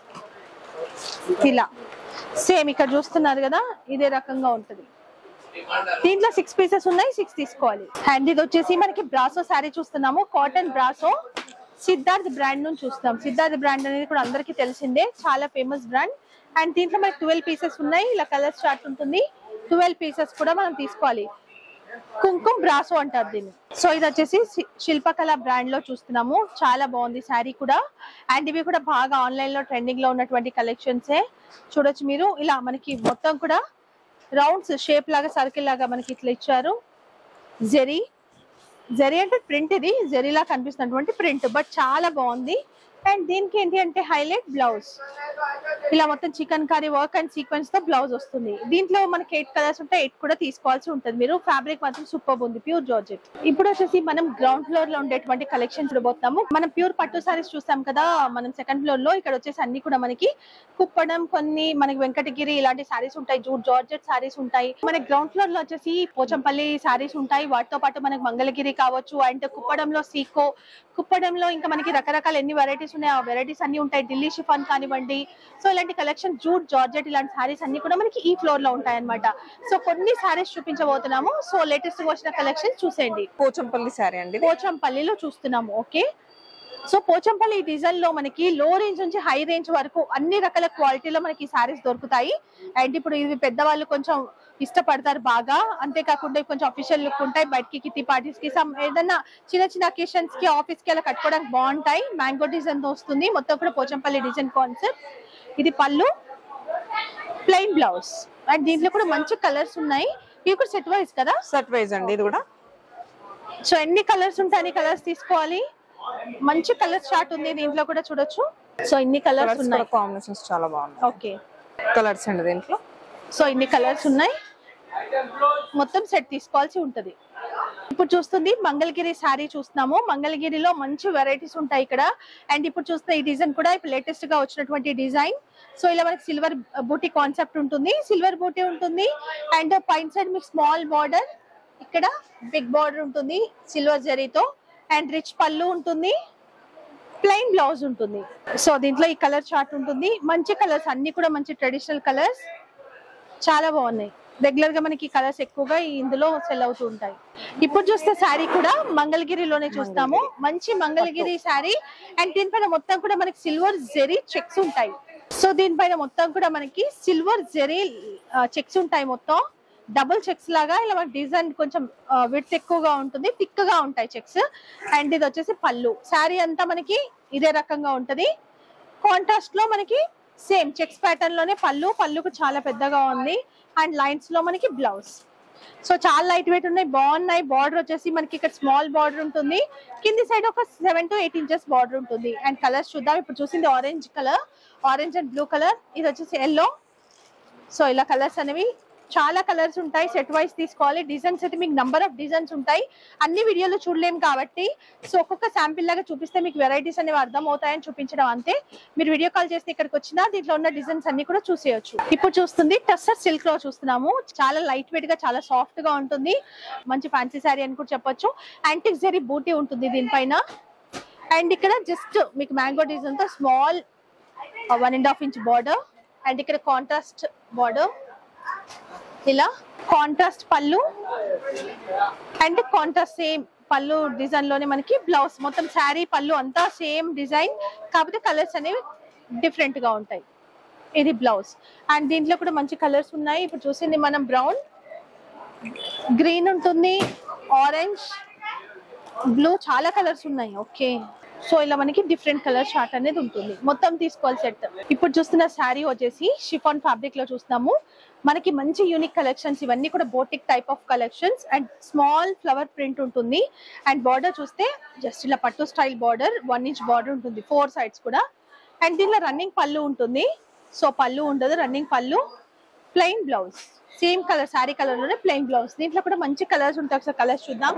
ఇలా సేమ్ ఇక్కడ చూస్తున్నారు కదా ఇదే రకంగా ఉంటుంది దీంట్లో సిక్స్ పీసెస్ ఉన్నాయి సిక్స్ తీసుకోవాలి అండ్ ఇది వచ్చేసి మనకి బ్రాసో శారీ చూస్తున్నాము కాటన్ బ్రాసో సిద్ధార్థ్ బ్రాండ్ నుంచి చూస్తున్నాం సిద్ధార్థ్ బ్రాండ్ అనేది కూడా అందరికీ తెలిసిందే చాలా ఫేమస్ బ్రాండ్ అండ్ దీంట్లో మనకి ట్వెల్వ్ పీసెస్ ఉన్నాయి ఇలా కలర్ చార్ట్ ఉంటుంది ట్వెల్వ్ పీసెస్ కూడా మనం తీసుకోవాలి కుంకుమ్ బ్రాసో అంటారు దీన్ని సో ఇది వచ్చేసి శి- శిల్పకళ బ్రాండ్ లో చూస్తున్నాము చాలా బాగుంది శారీ కూడా అండ్ ఇవి కూడా బాగా ఆన్లైన్ లో ట్రెండింగ్ లో ఉన్నటువంటి కలెక్షన్సే చూడొచ్చు మీరు ఇలా మనకి మొత్తం కూడా రౌండ్స్ షేప్ లాగా సర్కిల్ లాగా మనకి ఇట్లా ఇచ్చారు జెరీ జెరీ అంటే ప్రింట్ ఇది జెరీలా కనిపిస్తున్నటువంటి ప్రింట్ బట్ చాలా బాగుంది అండ్ దీనికి ఏంటి అంటే హైలైట్ బ్లౌజ్ ఇలా మొత్తం chikankari work and sequence తో బ్లౌజ్ వస్తుంది దీంట్లో మనకి ఎయిట్ కలర్స్ ఉంటే ఎయిట్ కూడా తీసుకోవాల్సి ఉంటుంది మీరు ఫ్యాబ్రిక్ మాత్రం సూపర్ ఉంది ప్యూర్ జార్జెట్ ఇప్పుడు వచ్చేసి మనం గ్రౌండ్ ఫ్లోర్ లో ఉండేటువంటి కలెక్షన్ చూడబోతున్నాము మనం ప్యూర్ పట్టు సారీస్ చూస్తాం కదా మనం సెకండ్ ఫ్లోర్ లో ఇక్కడ వచ్చేసి అన్ని కూడా మనకి కుప్పడం కొన్ని మనకి వెంకటగిరి ఇలాంటి సారీస్ ఉంటాయి జూట్ జార్జెట్ సారీస్ ఉంటాయి మనకి గ్రౌండ్ ఫ్లోర్ లో వచ్చేసి పోచంపల్లి సారీస్ ఉంటాయి వాటితో పాటు మనకి మంగళగిరి కావచ్చు అండ్ కుప్పడంలో సీకో కుప్పడంలో ఇంకా మనకి రకరకాల ఎన్ని వెరైటీస్ ఉన్నాయి ఆ వెరైటీస్ అన్ని ఉంటాయి ఢిల్లీ షిఫాన్ కానివ్వండి సో ఇలాంటి కలెక్షన్ జూట్ జార్జెట్ ఇలాంటి సారీస్ అన్ని కూడా మనకి ఈ ఫ్లోర్ లో ఉంటాయి అనమాట సో కొన్ని సారీస్ చూపించబోతున్నాము సో లేటెస్ట్ గా వచ్చిన కలెక్షన్ చూసేయండి పోచంపల్లి శారీ అండి ఇది. పోచంపల్లిలో చూస్తున్నాము ఓకే సో పోచంపల్లి ఈ డిజైన్ లో మనకి లో రేంజ్ నుంచి హై రేంజ్ వరకు అన్ని రకాల క్వాలిటీలో మనకి సారీస్ దొరుకుతాయి అండ్ ఇప్పుడు ఇవి పెద్దవాళ్ళు కొంచెం ఇష్టపడతారు బాగా అంతేకాకుండా ఇవి కొంచెం అఫీషియల్ లుక్ ఉంటాయి బయటికి కిట్టి పార్టీస్ కి సమ్ ఏదన్నా చిన్న చిన్న అకేషన్స్ కి ఆఫీస్ కి అలా కట్టుకోవడానికి బాగుంటాయి మ్యాంగో డిజైన్ తో వస్తుంది మొత్తం కూడా పోచంపల్లి డిజైన్ కాన్సెప్ట్ ఇది పళ్ళు ప్లెయిన్ బ్లౌజ్ అండ్ దీంట్లో కూడా మంచి కలర్స్ ఉన్నాయి ఇవి కూడా సెట్ వైజ్ కదా సెట్ వైజ్ అండి ఇది కూడా సో ఎన్ని కలర్స్ ఉంటాయి అన్ని కలర్స్ తీసుకోవాలి మంచి కలర్ చార్ట్ ఉంది దీంట్లో కూడా చూడొచ్చు సో ఇన్ని కలర్స్ కలర్స్ కూడా ఉన్నాయి కాంబినేషన్స్ చాలా బాగున్నాయి ఓకే కలర్స్ అండి దీంట్లో సో ఇన్ని కలర్స్ ఉన్నాయి మొత్తం సెట్ తీసుకోవాల్సి ఉంటది ఇప్పుడు చూస్తుంది మంగళగిరి శారీ చూస్తున్నాము మంగళగిరిలో మంచి వెరైటీస్ ఉంటాయి ఇక్కడ అండ్ ఇప్పుడు చూస్తే ఈ డిజైన్ కూడా ఇప్పుడు లేటెస్ట్ గా వచ్చినటువంటి డిజైన్ సో ఇలా మనకి సిల్వర్ బూటీ కాన్సెప్ట్ ఉంటుంది సిల్వర్ బూటీ ఉంటుంది అండ్ పైన సైడ్ మీకు స్మాల్ బార్డర్ ఇక్కడ బిగ్ బార్డర్ ఉంటుంది సిల్వర్ జరీతో అండ్ రిచ్ పళ్ళు ఉంటుంది ప్లెయిన్ బ్లౌజ్ ఉంటుంది సో దీంట్లో ఈ కలర్ చార్ట్ ఉంటుంది మంచి కలర్స్ అన్ని కూడా మంచి ట్రెడిషనల్ కలర్స్ చాలా బాగున్నాయి రెగ్యులర్ గా మనకి కలర్స్ ఎక్కువగా ఇందులో సెల్ అవుతూ ఉంటాయి ఇప్పుడు చూస్తే శారీ కూడా మంగళగిరిలోనే చూస్తాము మంచి మంగళగిరి శారీ అండ్ దీనిపైన మొత్తం కూడా మనకి సిల్వర్ జెరీ చెక్స్ ఉంటాయి సో దీనిపైన మొత్తం కూడా మనకి సిల్వర్ జెరీ చెక్స్ ఉంటాయి మొత్తం డబుల్ చెక్స్ లాగా ఇలా మనకి డిజైన్ కొంచెం విడ్త్ ఎక్కువగా ఉంటుంది థిక్ గా ఉంటాయి చెక్స్ అండ్ ఇది వచ్చేసి పళ్ళు శారీ అంతా మనకి ఇదే రకంగా ఉంటది కాంట్రాస్ట్ లో మనకి సేమ్ చెక్స్ ప్యాటర్న్ లోనే పళ్ళు పళ్ళుకు చాలా పెద్దగా ఉంది అండ్ లైన్స్ లో మనకి బ్లౌజ్ సో చాలా లైట్ వెయిట్ ఉన్నాయి బాగున్నాయి బార్డర్ వచ్చేసి మనకి ఇక్కడ స్మాల్ బార్డర్ ఉంటుంది కింది సైడ్ ఒక seven to eight inches border ఉంటుంది అండ్ కలర్స్ చూద్దాం ఇప్పుడు చూసింది orange colour orange and blue colour ఇది వచ్చేసి ఎల్లో సో ఇలా కలర్స్ అనేవి చాలా కలర్స్ ఉంటాయి సెట్ వైస్ తీసుకోవాలి డిజైన్స్ అయితే మీకు నంబర్ ఆఫ్ డిజైన్స్ ఉంటాయి అన్ని వీడియోలు చూడలేం కాబట్టి సో ఒక్కొక్క శాంపిల్ లాగా చూపిస్తే మీకు వెరైటీస్ అనేవి అర్థం అవుతాయని చూపించడం అంతే మీరు వీడియో కాల్ చేస్తే ఇక్కడికి వచ్చినా దీంట్లో ఉన్న డిజైన్స్ అన్ని కూడా చూసేయచ్చు ఇప్పుడు చూస్తుంది టస్సర్ సిల్క్ లో చూస్తున్నాము చాలా లైట్ వెయిట్ గా చాలా సాఫ్ట్ గా ఉంటుంది మంచి ఫ్యాన్సీ శారీ అని కూడా చెప్పొచ్చు యాంటిక్ జరీ బూటీ ఉంటుంది దీనిపైన అండ్ ఇక్కడ జస్ట్ మీకు మ్యాంగో డిజైన్ తో small one and half inch border and ఇక్కడ కాంట్రాస్ట్ బార్డర్ ఇలా contrast pallu and contrast same pallu design లోనే మనకి బ్లౌజ్ మొత్తం శారీ పళ్ళు అంతా సేమ్ డిజైన్ కాకపోతే కలర్స్ అనేవి డిఫరెంట్ గా ఉంటాయి ఇది బ్లౌజ్ అండ్ దీంట్లో కూడా మంచి కలర్స్ ఉన్నాయి ఇప్పుడు చూసింది మనం బ్రౌన్ గ్రీన్ ఉంటుంది ఆరెంజ్ బ్లూ చాలా కలర్స్ ఉన్నాయి ఓకే సో ఇలా మనకి డిఫరెంట్ కలర్ షార్ట్ అనేది ఉంటుంది మొత్తం తీసుకోవాలి సెట్ ఇప్పుడు చూస్తున్న శారీ వచ్చేసి షిఫాన్ ఫ్యాబ్రిక్ లో చూస్తున్నాము మనకి మంచి యూనిక్ కలెక్షన్స్ ఇవన్నీ కూడా boutique type of collections and small flower print ఉంటుంది అండ్ బార్డర్ చూస్తే జస్ట్ ఇలా పట్టు style border one inch border ఉంటుంది ఫోర్ సైడ్స్ కూడా అండ్ దీనిలో రన్నింగ్ పళ్ళు ఉంటుంది సో పళ్ళు ఉండదు running pallu plain blouse same colour saree colour లోనే ప్లెయిన్ బ్లౌజ్ దీంట్లో కూడా మంచి కలర్స్ ఉంటాయి ఒకసారి కలర్స్ చూద్దాం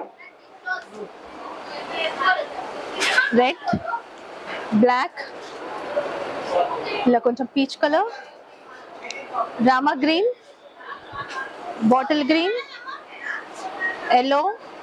రెడ్ బ్లాక్ ఇలా కొంచెం peach colour Rama green bottle green yellow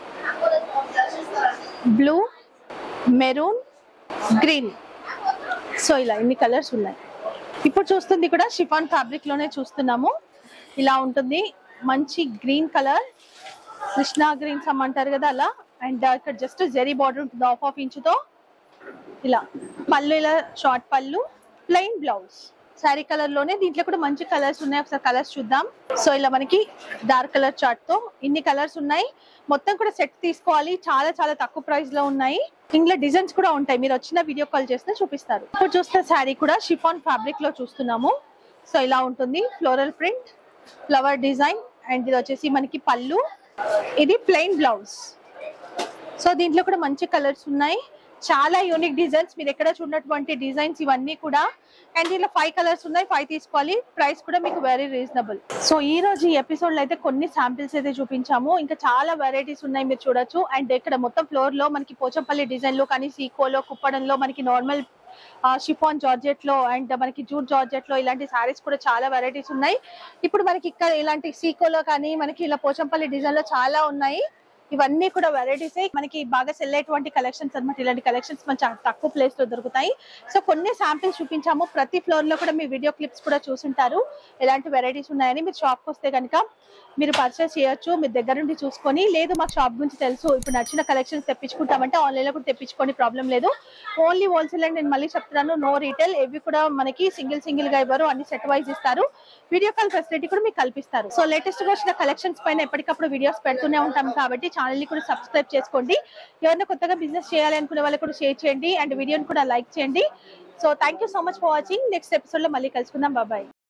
blue maroon green so ఇలా ఇన్ని కలర్స్ ఉన్నాయి ఇప్పుడు చూస్తుంది కూడా షిఫాన్ ఫ్యాబ్రిక్ లోనే చూస్తున్నాము ఇలా ఉంటుంది మంచి గ్రీన్ కలర్ కృష్ణా గ్రీన్ సమ్ అంటారు కదా అలా అండ్ ఇక్కడ జస్ట్ జెరీ బార్డర్ ఉంటుంది హాఫ్ హాఫ్ ఇంచ్ తో ఇలా పళ్ళు ఇలా షార్ట్ పళ్ళు ప్లెయిన్ బ్లౌజ్ శారీ కలర్ లోనే దీంట్లో కూడా మంచి కలర్స్ ఉన్నాయి ఒకసారి కలర్స్ చూద్దాం సో ఇలా మనకి డార్క్ కలర్ చార్ట్ తో ఇన్ని కలర్స్ ఉన్నాయి మొత్తం కూడా సెట్ తీసుకోవాలి చాలా చాలా తక్కువ ప్రైస్ లో ఉన్నాయి ఇందులో డిజైన్స్ కూడా ఉంటాయి మీరు వచ్చిన వీడియో కాల్ చేస్తే చూపిస్తారు ఇప్పుడు చూస్తే శారీ కూడా షిఫాన్ ఫ్యాబ్రిక్ లో చూస్తున్నాము సో ఇలా ఉంటుంది floral print flower design and ఇది వచ్చేసి మనకి పళ్ళు ఇది ప్లెయిన్ బ్లౌజ్ సో దీంట్లో కూడా మంచి కలర్స్ ఉన్నాయి చాలా యూనిక్ డిజైన్స్ మీరు ఎక్కడ చూడనటువంటి డిజైన్స్ ఇవన్నీ కూడా అండ్ దీంట్లో ఫైవ్ కలర్స్ ఉన్నాయి ఫైవ్ తీసుకోవాలి ప్రైస్ కూడా మీకు వెరీ రీజనబుల్ సో ఈ రోజు ఈ ఎపిసోడ్ లో అయితే కొన్ని శాంపిల్స్ అయితే చూపించాము ఇంకా చాలా వెరైటీస్ ఉన్నాయి మీరు చూడొచ్చు అండ్ ఇక్కడ మొత్తం ఫ్లోర్ లో మనకి పోచంపల్లి డిజైన్ లో కానీ సీకోలో కుప్పడంలో మనకి నార్మల్ షిఫాన్ జార్జెట్ లో అండ్ మనకి జూట్ జార్జెట్ లో ఇలాంటి సారీస్ కూడా చాలా వెరైటీస్ ఉన్నాయి ఇప్పుడు మనకి ఇక్కడ ఇలాంటి సీకోలో కానీ మనకి ఇలా పోచంపల్లి డిజైన్ లో చాలా ఉన్నాయి ఇవన్నీ కూడా వెరైటీస్ మనకి బాగా సెల్ అయ్యేటువంటి కలెక్షన్స్ అన్నమాట ఇలాంటి కలెక్షన్స్ మన చాలా తక్కువ ప్లేస్ లో దొరుకుతాయి సో కొన్ని శాంపిల్స్ చూపించాము ప్రతి ఫ్లోర్ లో కూడా మీ వీడియో క్లిప్స్ కూడా చూసుంటారు ఎలాంటి వెరైటీస్ ఉన్నాయని మీరు షాప్ కి వస్తే కనుక మీరు పర్చేస్ చేయొచ్చు మీరు దగ్గర నుండి చూసుకొని లేదు మాకు షాప్ గురించి తెలుసు ఇప్పుడు నచ్చిన కలెక్షన్స్ తెప్పించుకుంటామంటే ఆన్లైన్ లో కూడా తెప్పించుకోండి ప్రాబ్లం లేదు ఓన్లీ హోల్సేల్ అండ్ నేను మళ్ళీ చెప్తున్నాను నో రీటైల్ ఇవి కూడా మనకి సింగిల్ సింగిల్ గా ఇవ్వరు అన్ని సెట్ వైజ్ ఇస్తారు వీడియో కాల్ ఫెసిలిటీ కూడా మీకు కల్పిస్తారు సో లేటెస్ట్ గా వచ్చిన కలెక్షన్స్ పైన ఎప్పటికప్పుడు వీడియోస్ పెడుతూనే ఉంటాం కాబట్టి ఛానల్ ని కూడా సబ్స్క్రైబ్ చేసుకోండి ఎవరైనా కొత్తగా బిజినెస్ చేయాలి అనుకునే వాళ్ళకి కూడా షేర్ చేయండి అండ్ వీడియోని కూడా లైక్ చేయండి so thank you so much for watching next episode లో మళ్ళీ కలుసుకుందాం బాబాయ్